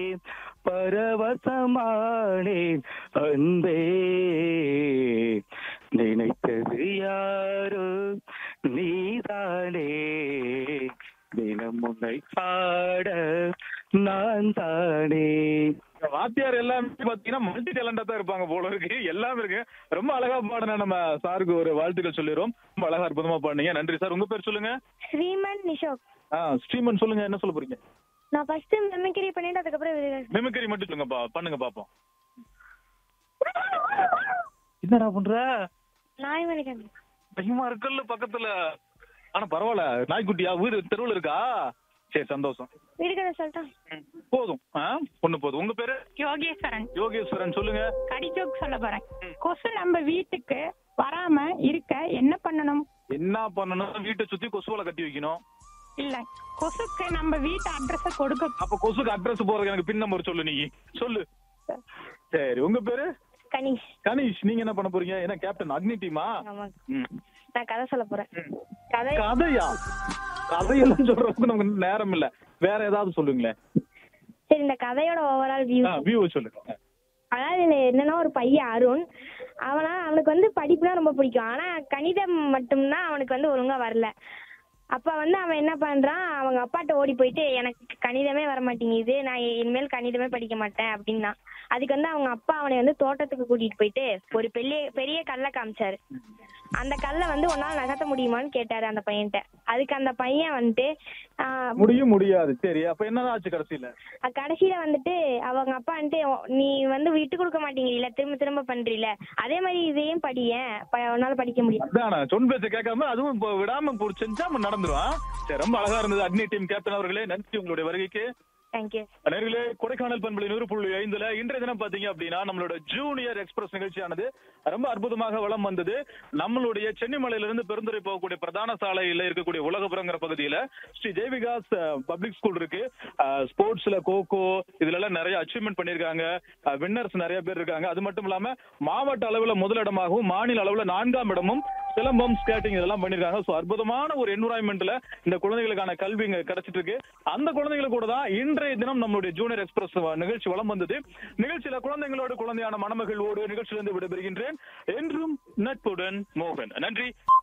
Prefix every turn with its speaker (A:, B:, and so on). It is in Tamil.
A: பரவசமானேன் அன்பே நினைத்தது யாரோ நீதானே தினம் உன்னை பாட நான் தானே
B: இந்த வாத்தியார் எல்லாமே பாத்தீங்கன்னா மல்டி டேலண்டா தான் இருப்பாங்க போல இருக்கு எல்லாமே இருக்கு ரொம்ப அழகா பாடின நம்ம சாருக்கு ஒரு வாழ்த்துக்கள் சொல்லிடுறோம் ரொம்ப அழகா அற்புதமா பாடுனீங்க நன்றி சார் உங்க பேர் சொல்லுங்க
C: ஸ்ரீமன் நிஷோக்
B: ஆ ஸ்ரீமன் சொல்லுங்க என்ன சொல்ல போறீங்க
C: நான் ஃபர்ஸ்ட் மெமிக்ரி பண்ணிட்டு அதுக்கப்புறம் இது-
B: மிமிக்ரி மட்டும் சொல்லுங்க பா- பண்ணுங்க பாப்போம் என்னடா பண்ற
C: நாய் மணிக்கன்
B: பயமா இருக்குல்ல பக்கத்துல ஆனா பரவாயில்ல நாய்க்குட்டியா வீடு தெருவுல இருக்கா சரி சந்தோஷம்
C: வீடு கதை சொல்லிட்டான்
B: ம், போதும் ஆ பொண்ணு போதும் உங்க பேரு
D: யோகேஸ்வரன்
B: யோகேஸ்வரன் சொல்லுங்க
D: கடிஜோக் சொல்ல போறேன் கொசு நம்ம வீட்டுக்கு வராம இருக்க என்ன பண்ணணும்
B: என்ன பண்ணணும் வீட்டை சுத்தி கொசுவலை கட்டி வைக்கணும்
D: இல்ல கொசுக்கு நம்ம வீட்டு அட்ரஸ கொடுக்க
B: அப்ப கொசுக்கு அட்ரஸ் போறதுக்கு எனக்கு பின் நம்பர் சொல்லு நீ சொல்லு சரி உங்க பேரு
C: கணீஷ்
B: கணேஷ் நீங்க என்ன பண்ண போறீங்க என்ன கேப்டன் அக்னி டீமா
C: ஆமா
B: ம்.
C: நான் கதை சொல்ல போறேன் கதை
B: கதையா கதையெல்லாம் சொல்றதுக்கு நமக்கு நேரம் இல்ல வேற ஏதாவது சொல்லுங்களேன்
C: சரி இந்த கதையோட ஓவரால் வியூ
B: வியூ சொல்லுங்க
C: அதாவது இது என்னன்னா ஒரு பையன் அருண் அவனா அவனுக்கு வந்து படிப்புனா ரொம்ப பிடிக்கும் ஆனா கணிதம் மட்டும்தான் அவனுக்கு வந்து ஒழுங்கா வரல அப்ப வந்து அவன் என்ன பண்றான் அவங்க அப்பாட்ட ஓடி போயிட்டு எனக்கு கணிதமே வர மாட்டேங்குது நான் இனிமேல் கணிதமே படிக்க மாட்டேன் அப்படின்னா அதுக்கு வந்து அவங்க அப்பா அவனை வந்து தோட்டத்துக்கு கூட்டிட்டு போயிட்டு ஒரு பெரிய பெரிய கல்லை காமிச்சாரு அந்த கல்லை வந்து உன்னால நகர்த்த முடியுமான்னு கேட்டாரு அந்த பையன்கிட்ட அதுக்கு அந்த பையன் வந்துட்டு ஆஹ்,
B: முடியும் முடியாது சரி அப்ப என்னதான் ஆச்சு கடைசியில
C: அஹ் கடைசியில வந்துட்டு அவங்க அப்பா வந்துட்டு "உ- நீ வந்து விட்டு கொடுக்க மாட்டேங்கிறீல திரும்ப திரும்ப பண்றீல அதே மாதிரி இதையும் படியேன் ப- உன்னால படிக்க முடியும்
B: அதான சொன் பேச்ச கேட்காம அதுவும் இப்போ விடாம இப்போ செஞ்சா நம்ம நடந்துரும் சரி ரொம்ப அழகா இருந்தது அக்னி டீம் கேப்டன் அவர்களே நன்றி உங்களுடைய வருகைக்கு
C: தேங்க்யூ
B: நேர்களே கொடைக்கானல் பண்பலை நூறு புள்ளி ஐந்துல இன்றைய தினம் பாத்தீங்க அப்படின்னா நம்மளோட ஜூனியர் எக்ஸ்பிரஸ் நிகழ்ச்சியானது ரொம்ப அற்புதமாக வளம் வந்தது நம்மளுடைய சென்னிமலையில இருந்து பெருந்துறை போகக்கூடிய பிரதான சாலையில இருக்கக்கூடிய உலகபுரங்கிற பகுதியில ஸ்ரீ ஜெயவிகாஸ் பப்ளிக் ஸ்கூல் இருக்கு ஸ்போர்ட்ஸ்ல கோகோ இதுல எல்லாம் நிறைய அச்சீவ்மெண்ட் பண்ணிருக்காங்க வின்னர்ஸ் நிறைய பேர் இருக்காங்க அது மட்டும் இல்லாம மாவட்ட அளவுல முதலிடமாகவும் மாநில அளவுல நான்காம் இடமும் சிலம்பம் ஸ்கேட்டிங் இதெல்லாம் பண்ணிருக்காங்க சோ அற்புதமான ஒரு என்விரான்மெண்ட்ல இந்த குழந்தைகளுக்கான கல்வி இங்க கிடைச்சிட்டு இருக்கு அந்த குழந்தைகளுக்கு கூட தான் இன்றைய தினம் நம்மளுடைய ஜூனியர் எக்ஸ்பிரஸ் நிகழ்ச்சி வலம் வந்தது நிகழ்ச்சியில குழந்தைங்களோடு குழந்தையான மணமகளோடு நிகழ்ச்சியிலிருந்து விடைபெறுகின்றேன் என்றும் நட்புடன் மோகன் நன்றி